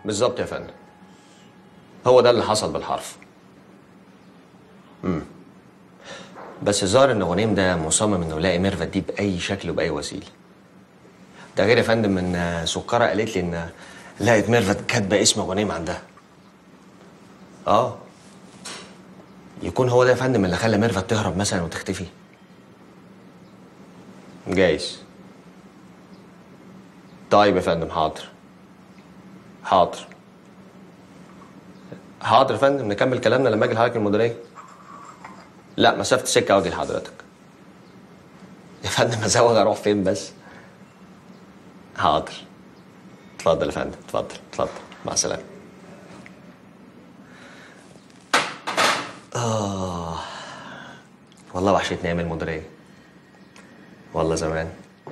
بالظبط يا فندم هو ده اللي حصل بالحرف امم بس الظاهر ان غنيم ده مصمم انه يلاقي ميرفت دي باي شكل وباي وسيله ده غير يا فندم ان سكره قالت لي ان لقت ميرفت كاتبه اسم غنيم عندها اه يكون هو ده يا فندم اللي خلى ميرفت تهرب مثلا وتختفي جايز طيب يا فندم حاضر حاضر حاضر يا فندم نكمل كلامنا لما اجي لحضرتك المديريه لا مسافه السكه واجي لحضرتك يا فندم ازوغ اروح فين بس حاضر اتفضل يا فندم اتفضل اتفضل مع السلامه اه والله وحشتني ايام المديريه والله زمان